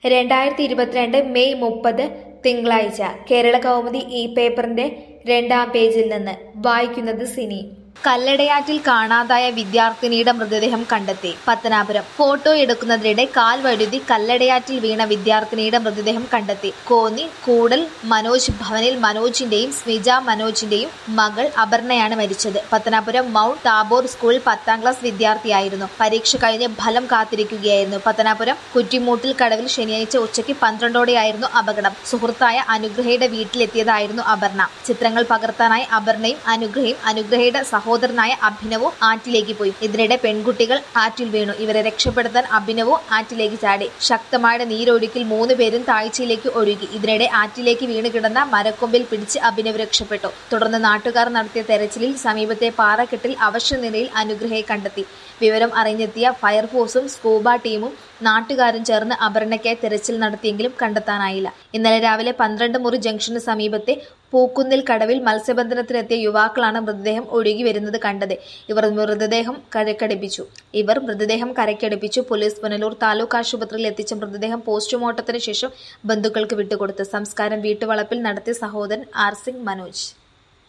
രണ്ടായിരത്തി ഇരുപത്തിരണ്ട് മെയ് മുപ്പത് തിങ്കളാഴ്ച കേരള കൗമുദി ഈ പേപ്പറിന്റെ രണ്ടാം പേജിൽ നിന്ന് വായിക്കുന്നത് സിനി കല്ലടയാറ്റിൽ കാണാതായ വിദ്യാർത്ഥിനിയുടെ മൃതദേഹം കണ്ടെത്തി പത്തനാപുരം ഫോട്ടോ എടുക്കുന്നതിനിടെ കാൽ വഴുതി കല്ലടയാറ്റിൽ വീണ വിദ്യാർത്ഥിനിയുടെ മൃതദേഹം കണ്ടെത്തി കോന്നി കൂടൽ മനോജ് ഭവനിൽ മനോജിന്റെയും സ്മിജ മനോജിന്റെയും മകൾ അപർണയാണ് മരിച്ചത് പത്തനാപുരം മൗണ്ട് താബോർ സ്കൂളിൽ പത്താം ക്ലാസ് വിദ്യാർത്ഥിയായിരുന്നു പരീക്ഷ കഴിഞ്ഞ് ഫലം കാത്തിരിക്കുകയായിരുന്നു പത്തനാപുരം കുറ്റിമൂട്ടിൽ കടവിൽ ശനിയാഴ്ച ഉച്ചയ്ക്ക് പന്ത്രണ്ടോടെയായിരുന്നു അപകടം സുഹൃത്തായ അനുഗ്രഹയുടെ വീട്ടിലെത്തിയതായിരുന്നു അപർണ ചിത്രങ്ങൾ പകർത്താനായി അപർണയും അനുഗ്രഹയും അനുഗ്രഹയുടെ സഹോദരനായ അഭിനവും ആറ്റിലേക്ക് പോയി ഇതിനിടെ പെൺകുട്ടികൾ ആറ്റിൽ വീണു ഇവരെ രക്ഷപ്പെടുത്താൻ അഭിനവും ആറ്റിലേക്ക് ചാടി ശക്തമായ നീരൊഴുക്കിൽ മൂന്ന് പേരും താഴ്ചയിലേക്ക് ഒഴുകി ഇതിനിടെ ആറ്റിലേക്ക് വീണ് കിടന്ന മരക്കൊമ്പിൽ പിടിച്ച് അഭിനവ് രക്ഷപ്പെട്ടു തുടർന്ന് നാട്ടുകാർ നടത്തിയ തെരച്ചിലിൽ സമീപത്തെ പാറക്കെട്ടിൽ അവശ്യ നിലയിൽ അനുഗ്രഹയെ കണ്ടെത്തി വിവരം അറിഞ്ഞെത്തിയ ഫയർഫോഴ്സും സ്കൂബ ടീമും നാട്ടുകാരും ചേർന്ന് അപർണയ്ക്കായി തെരച്ചിൽ നടത്തിയെങ്കിലും കണ്ടെത്താനായില്ല ഇന്നലെ രാവിലെ പന്ത്രണ്ട് മുറി ജംഗ്ഷന് സമീപത്തെ പൂക്കുന്നിൽ കടവിൽ മത്സ്യബന്ധനത്തിനെത്തിയ യുവാക്കളാണ് മൃതദേഹം ഒഴുകി വരുന്നത് കണ്ടത് ഇവർ മൃതദേഹം കരക്കടുപ്പിച്ചു ഇവർ മൃതദേഹം കരക്കടുപ്പിച്ചു പോലീസ് പുനലൂർ താലൂക്ക് ആശുപത്രിയിൽ എത്തിച്ച മൃതദേഹം പോസ്റ്റ്മോർട്ടത്തിന് ശേഷം ബന്ധുക്കൾക്ക് വിട്ടുകൊടുത്തു സംസ്കാരം വീട്ടുവളപ്പിൽ നടത്തിയ സഹോദരൻ ആർ സിംഗ് മനോജ്